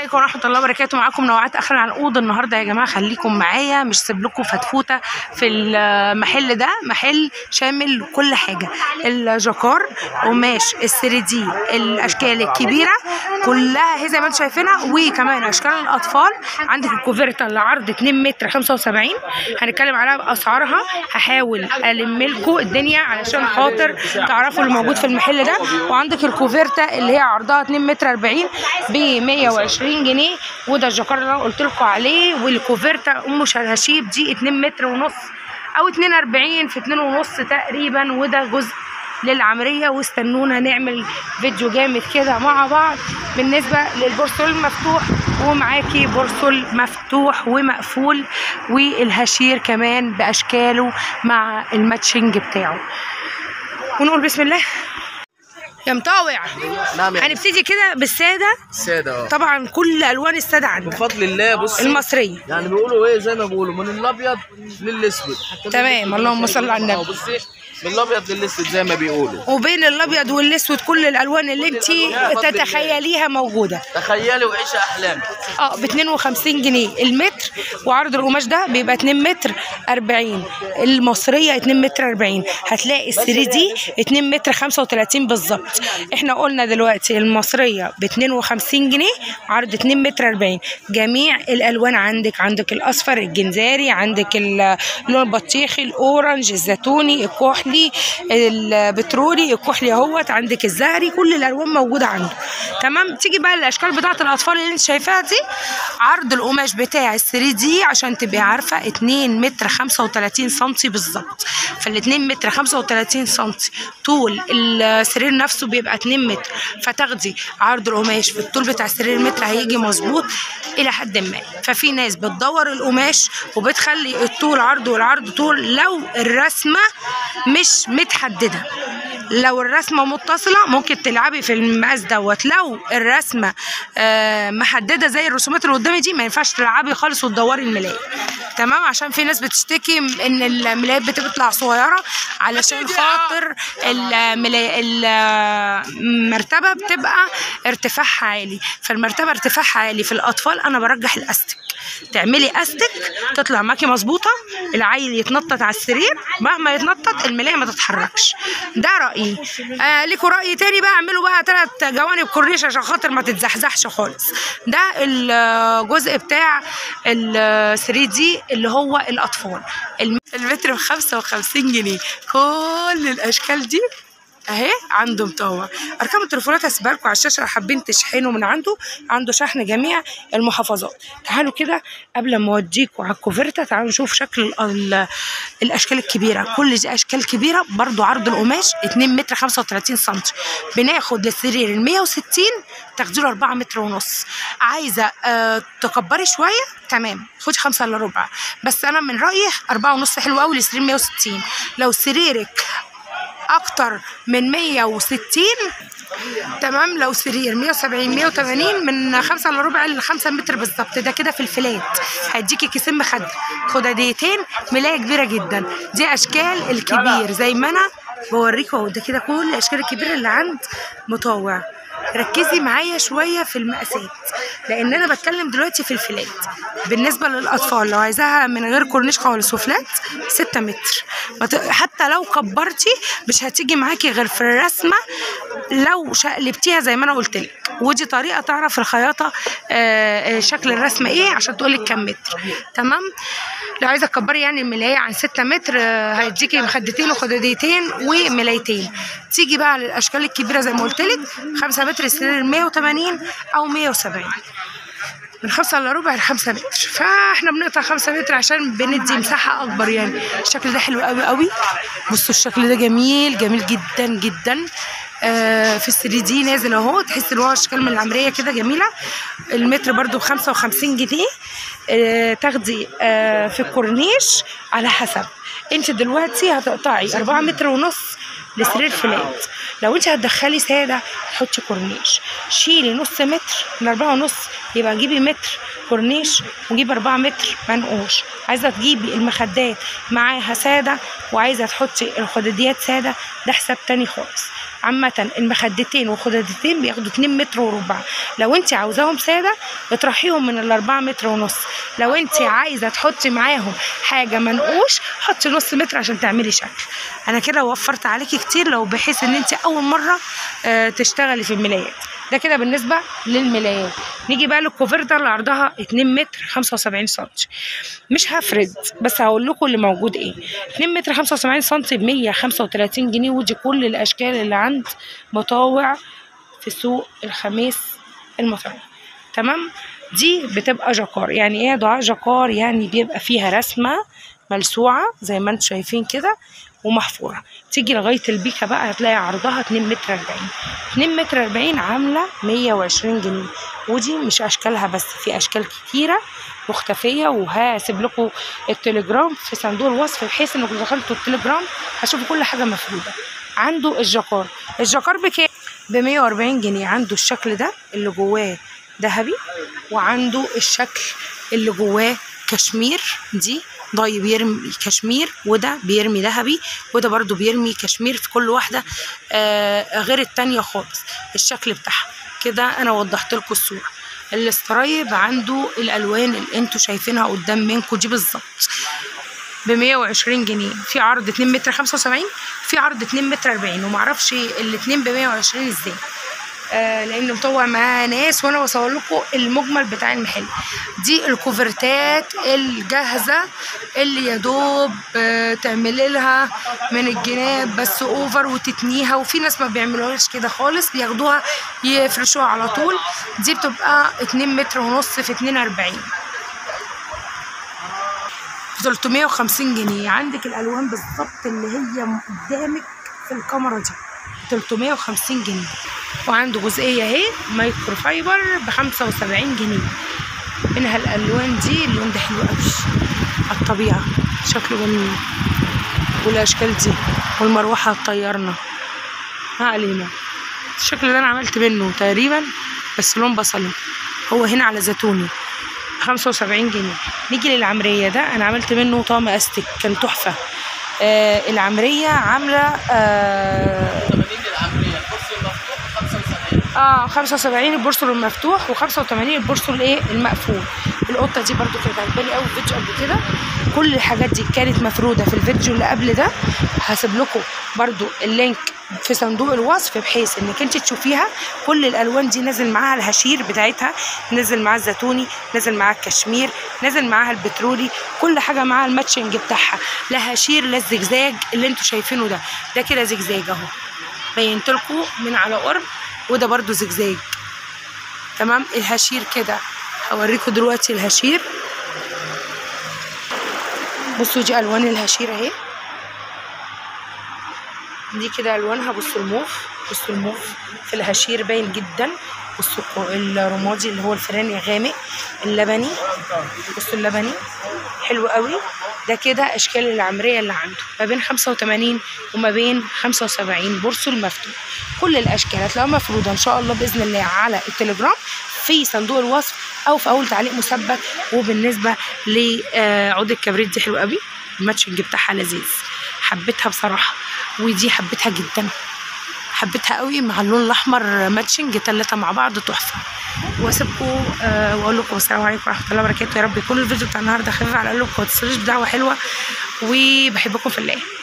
عليكم ورحمه الله وبركاته معاكم نوعات اخر عن العنقود النهارده يا جماعه خليكم معايا مش سيب لكم فتفوته في المحل ده محل شامل كل حاجه الجاكار قماش الثري دي الاشكال الكبيره كلها هي زي ما انتم شايفينها وكمان اشكال الاطفال عندك الكوفرتا اللي عرض 2 متر 75 هنتكلم عليها باسعارها هحاول الم لكم الدنيا علشان خاطر تعرفوا اللي موجود في المحل ده وعندك الكوفرتا اللي هي عرضها 2 متر 40 ب 120 جنيه وده الجاكار اللي انا قلت لكم عليه والكوفرتا ام شراشيب دي 2 متر ونص او 42 في 2 ونص تقريبا وده جزء للعمرية واستنونا نعمل فيديو جامد كده مع بعض بالنسبة للبورسول المفتوح ومعاكي بورسول مفتوح ومقفول والهشير كمان بأشكاله مع الماتشنج بتاعه ونقول بسم الله يا مطاوع نعم يا هنبتدي كده بالسادة السادة اه طبعا كل ألوان السادة عندك بفضل الله بص المصرية يعني بيقولوا ايه زي ما بيقولوا من الابيض للاسود تمام اللهم صل على النبي اه بصي من الابيض للاسود زي ما بيقولوا وبين الابيض والاسود كل الالوان اللي انت تتخيليها موجوده تخيلي وعيشي احلامك اه ب 52 جنيه المتر وعرض القماش ده بيبقى 2 متر 40 المصريه 2 متر 40 هتلاقي الثري دي 2 متر 35 بالظبط احنا قلنا دلوقتي المصريه ب 52 جنيه عرض 2 متر 40 جميع الالوان عندك عندك الاصفر الجنزاري عندك اللون البطيخي الاورنج الزيتوني الكحلي البترولي الكحلي اهوت عندك الزهري كل الالوان موجوده عنده تمام تيجي بقى الاشكال بتاعه الاطفال اللي انت شايفاها دي عرض القماش بتاع ال 3 دي عشان تبقي عارفه 2 متر 35 سم بالظبط فال 2 متر 35 سم طول السرير نفسه بيبقى 2 متر فتاخدي عرض القماش في الطول بتاع السرير المتر هيجي مظبوط الى حد ما ففي ناس بتدور القماش وبتخلي الطول عرض والعرض طول لو الرسمه مش متحدده لو الرسمه متصله ممكن تلعبي في المقاس دوت لو الرسمه آه محدده زي الرسومات اللي قدامي دي ما ينفعش تلعبي خالص وتدوري الملايه تمام عشان في ناس بتشتكي ان الملايات بتطلع صغيره علشان خاطر الملاية المرتبه بتبقى ارتفاعها عالي فالمرتبه ارتفاعها عالي في الاطفال انا برجح الاستك تعملي استك تطلع معاكي مظبوطه العيل يتنطط على السرير مهما يتنطط الملايه ما تتحركش ده رايي آه ليكوا راي تاني بقى اعملوا بقى ثلاث جوانب كورنيش عشان خاطر ما تتزحزحش خالص ده الجزء بتاع ال 3 دي اللي هو الاطفال الم- المتر ب 55 جنيه كل الاشكال دي اهي عنده مطوع ارقام التليفونات هسيبها لكم على الشاشه لو حابين تشحنوا من عنده عنده شحن جميع المحافظات تعالوا كده قبل ما اوديكم على الكوفرتا تعالوا نشوف شكل ال- ال- الاشكال الكبيره كل دي اشكال كبيره برضو عرض القماش 2 متر 35 سم بناخد للسرير ال 160 تاخدي له 4 متر ونص عايزه آه تكبري شويه تمام خدي 5 الا ربع بس انا من رايي 4 ونص حلو قوي للسرير 160 لو سريرك اكتر من 160 تمام لو سرير 170 180 من 5 الا ربع ل 5 متر بالظبط ده كده في الفلات هيديكي كيسين مخده خداديتين ملايه كبيره جدا دي اشكال الكبير زي ما انا بوريكم اهو ده كده كل الاشكال الكبيره اللي عند مطوع ركزي معايا شويه في المقاسات لان انا بتكلم دلوقتي في الفلات بالنسبه للاطفال لو عايزاها من غير كورنيش خالص وفلات 6 متر ما ت- حتى لو كبرتي مش هتيجي معاكي غير في الرسمه لو شقلبتيها زي ما انا قلت لك ودي طريقه تعرف الخياطه آه، آه، شكل الرسمه ايه عشان تقول لك كام متر تمام لو عايزه تكبري يعني الملايه عن 6 متر آه، هيديكي مخدتين وخداديتين وملايتين تيجي بقى للاشكال الكبيره زي ما قلت لك 5 متر السرير 180 او 170 من خمسة الا ربع لخمسة متر فاحنا بنقطع خمسة متر عشان بندي مساحة أكبر يعني الشكل ده حلو قوي قوي بصوا الشكل ده جميل جميل جدا جدا آه في 3 دي نازل اهو تحس ان هو اشكال من العمريه كده جميله المتر برضو ب 55 جنيه آه تاخدي آه في الكورنيش على حسب انت دلوقتي هتقطعي 4 متر ونص لسرير فلات لو انت هتدخلي ساده حطي كورنيش شيلي نص متر من أربعة ونص يبقى جيبي متر كورنيش وجيبي أربعة متر منقوش عايزة تجيبي المخدات معاها سادة وعايزة تحطي الخداديات سادة ده حساب تاني خالص عامة المخدتين والخدادتين بياخدوا 2 متر وربع لو انت عاوزاهم سادة اطرحيهم من الأربعة متر ونص لو انت عايزة تحطي معاهم حاجة منقوش حطي نص متر عشان تعملي شكل انا كده وفرت عليكي كتير لو بحيث ان انت اول مرة آه، تشتغلي في الملايات ده كده بالنسبة للملايات نيجي بقى للكوفرتا اللي عرضها 2 متر 75 سنتي مش هفرد بس هقول لكم اللي موجود ايه 2 متر 75 سنتي ب 135 جنيه ودي كل الاشكال اللي عند مطاوع في سوق الخميس المصري تمام دي بتبقى جاكار يعني ايه دعاء جاكار يعني بيبقى فيها رسمه ملسوعه زي ما انتم شايفين كده ومحفوره تيجي لغايه البيكه بقى هتلاقي عرضها 2 متر 40 2 متر 40 عامله 120 جنيه ودي مش اشكالها بس في اشكال كتيره مختفيه وهسيب لكم التليجرام في صندوق الوصف بحيث انكم دخلتوا التليجرام هتشوفوا كل حاجه مفروده عنده الجاكار الجاكار بكام ب 140 جنيه عنده الشكل ده اللي جواه ذهبي وعنده الشكل اللي جواه كشمير دي ضاي بيرمي كشمير وده بيرمي ذهبي وده برضو بيرمي كشمير في كل واحدة آه غير التانية خالص الشكل بتاعها كده انا وضحت لكم الصورة الاسترايب عنده الالوان اللي انتوا شايفينها قدام منكم دي بالظبط ب 120 جنيه في عرض 2 متر 75 في عرض 2 متر 40 ومعرفش الاتنين ب 120 ازاي آه لان مطوع معاه ناس وانا بصور لكم المجمل بتاع المحل دي الكوفرتات الجاهزه اللي يا دوب آه تعملي لها من الجناب بس اوفر وتتنيها وفي ناس ما بيعملوهاش كده خالص بياخدوها يفرشوها على طول دي بتبقى 2 متر ونص في 42 350 جنيه عندك الالوان بالظبط اللي هي قدامك في الكاميرا دي 350 جنيه وعنده جزئيه اهي مايكرو فايبر ب 75 جنيه منها الالوان دي اللون ده حلو قوي على الطبيعه شكله جميل والاشكال دي والمروحه هتطيرنا ما علينا الشكل ده انا عملت منه تقريبا بس لون بصلي هو هنا على زيتوني 75 جنيه نيجي للعمرية ده أنا عملت منه طقم أستك كان تحفة آه العمرية عاملة آه 80 العمريه الكرسي المفتوح 75 اه 75 البورصل المفتوح و85 البورصل الايه المقفول القطه دي برضو كانت عجباني قوي في فيديو قبل كده كل الحاجات دي كانت مفروده في الفيديو اللي قبل ده هسيب لكم برضو اللينك في صندوق الوصف بحيث انك انت تشوفيها كل الالوان دي نازل معاها الهشير بتاعتها نازل معاها الزيتوني نازل معاها الكشمير نازل معاها البترولي كل حاجه معاها الماتشنج بتاعها لا هشير لا الزجزاج اللي انتوا شايفينه ده ده كده زجزاج اهو بينت لكم من على قرب وده برضو زجزاج تمام الهشير كده هوريكم دلوقتي الهشير بصوا دي الوان الهشير اهي دي كده الوانها بصوا الموف بصوا الموف في الهشير باين جدا بصوا الكو- الرمادي اللي هو الفراني غامق اللبني بصوا اللبني حلو قوي ده كده اشكال العمريه اللي عنده ما بين 85 وما بين 75 بورصل مفتوح كل الاشكال هتلاقوها مفروضه ان شاء الله باذن الله على التليجرام في صندوق الوصف او في اول تعليق مثبت وبالنسبه لعود الكبريت دي حلو قوي الماتشنج بتاعها لذيذ حبيتها بصراحه ودي حبيتها جدا حبيتها قوي مع اللون الاحمر ماتشنج تلاتة مع بعض تحفه واسيبكم آه واقول لكم السلام عليكم ورحمه الله وبركاته يا رب يكون الفيديو بتاع النهارده خفيف على قلبكم وما تنسوش بدعوه حلوه وبحبكم في الله